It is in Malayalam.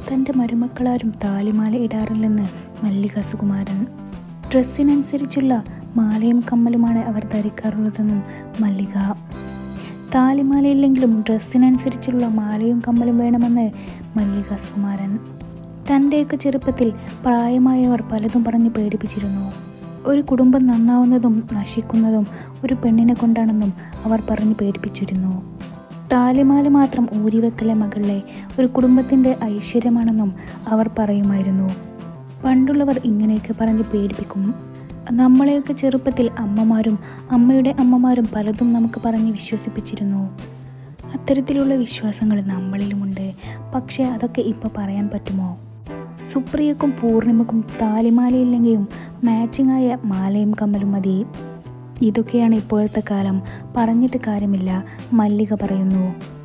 തൻ്റെ മരുമക്കളാരും താലിമാല ഇടാറില്ലെന്ന് മല്ലിക സുകുമാരൻ ഡ്രസ്സിനനുസരിച്ചുള്ള മാലയും കമ്മലുമാണ് അവർ ധരിക്കാറുള്ളതെന്നും മല്ലിക താലിമാലയില്ലെങ്കിലും ഡ്രസ്സിനനുസരിച്ചുള്ള മാലയും കമ്മലും വേണമെന്ന് മല്ലിക സുകുമാരൻ തൻ്റെയൊക്കെ ചെറുപ്പത്തിൽ പ്രായമായവർ പലതും പറഞ്ഞ് പേടിപ്പിച്ചിരുന്നു ഒരു കുടുംബം നന്നാവുന്നതും നശിക്കുന്നതും ഒരു പെണ്ണിനെ കൊണ്ടാണെന്നും അവർ പറഞ്ഞ് പേടിപ്പിച്ചിരുന്നു താലിമാല മാത്രം ഊരിവെക്കലെ മകളെ ഒരു കുടുംബത്തിൻ്റെ ഐശ്വര്യമാണെന്നും അവർ പറയുമായിരുന്നു പണ്ടുള്ളവർ ഇങ്ങനെയൊക്കെ പറഞ്ഞ് പേടിപ്പിക്കും നമ്മളെയൊക്കെ ചെറുപ്പത്തിൽ അമ്മമാരും അമ്മയുടെ അമ്മമാരും പലതും നമുക്ക് പറഞ്ഞ് വിശ്വസിപ്പിച്ചിരുന്നു അത്തരത്തിലുള്ള വിശ്വാസങ്ങൾ നമ്മളിലുമുണ്ട് പക്ഷേ അതൊക്കെ ഇപ്പോൾ പറയാൻ പറ്റുമോ സുപ്രിയക്കും പൂർണിമക്കും താലിമാലയില്ലെങ്കിലും മാച്ചിങ് ആയ മാലയും കമ്മലും മതി ഇതൊക്കെയാണ് ഇപ്പോഴത്തെ കാലം പറഞ്ഞിട്ട് കാര്യമില്ല മല്ലിക പറയുന്നു